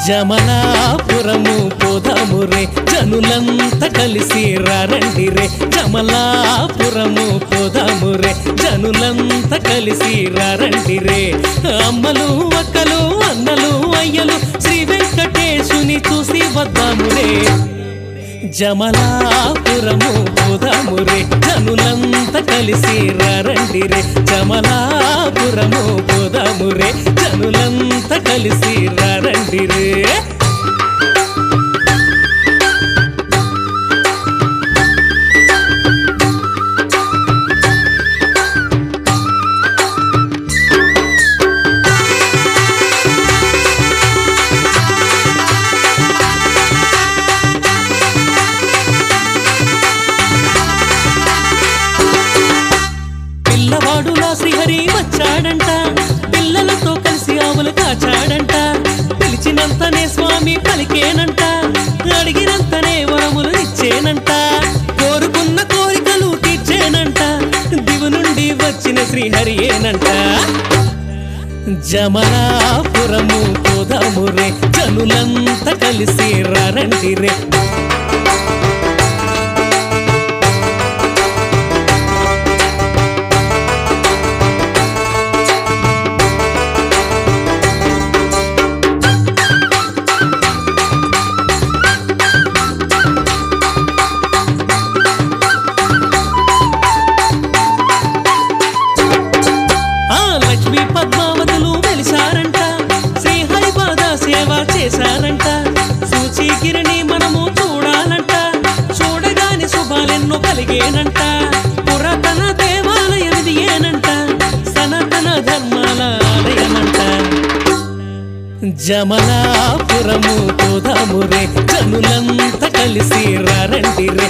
జమలాపురము పోదామురే జనులంత కలిసి రారండిరే జమలాపురము పోదామురే జనులంత కలిసి రారండిరే అమ్మలు అక్కలు అన్నలు అయ్యలు శ్రీ వెంకటేశుని చూసి వద్దామురే జమలాపురము పోదామురే జనులంత కలిసి రారండిరే జమలాపురము పోదామురే జనులంత కలిసి రారండిరే పిల్లవాడులా శ్రీహరి వచ్చాడంట పిల్లలతో కలిసి ఆవులు కాచాడంట పిలిచినంతనే స్వామి పలికేనంట అడిగినంతనే వరములు ఇచ్చేనంట కోరుకున్న కోరికలు తీర్చేనంట దివు నుండి వచ్చిన శ్రీహరియేనంట జమలాపురము పోదామురే జనులంత కలిసి రారండిరే ఆ లక్ష్మీ పద్మావతులు వెలిసారంట శ్రీహరి పాద సేవ చేశారంట సూచి కిరణి మనము చూడాలంట చూడగాని శుభాలెన్నో కలిగేనంట పురాతన దేవాలయం ఇది ఏనంట సనాతన ధర్మాల ఆలయమంట జమలాపురము పోదామురే జనులంత కలిసి రారండిరే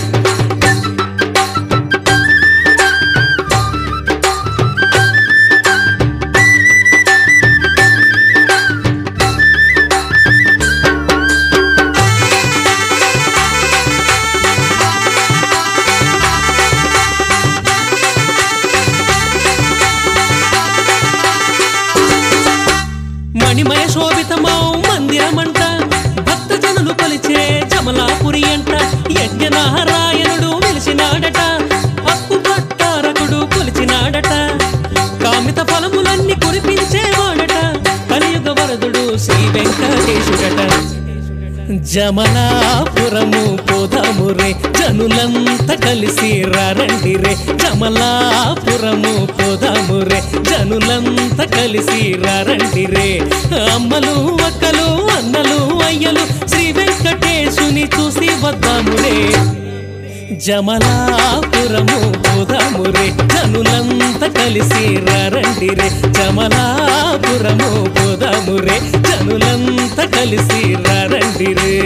మణిమయ శోభితమౌ మందిరమంట భక్త జనులు కొలిచే జమలాపురి అంట యజ్ఞనారాయణుడు వెలిసినాడట హక్కు భట్టారకుడు కొలిచినాడట కామిత ఫలములన్నీ కురిపించేవాడట కలియుగ వరదుడు శ్రీ వెంకటేశుడట జమలాపురము పోదామురే జనులంత కలిసి రారండిరే జమలాపురము పోదామురే జనులంత కలిసి రారండిరే అమ్మలు అక్కలు అన్నలు అయ్యలు శ్రీ వెంకటేశుని చూసి వద్దామురే జమలాపురము పోదామురే జనులంత కలిసి రారండిరే జమలాపురము పోదామురే జనులంత కలిసి రారండిరే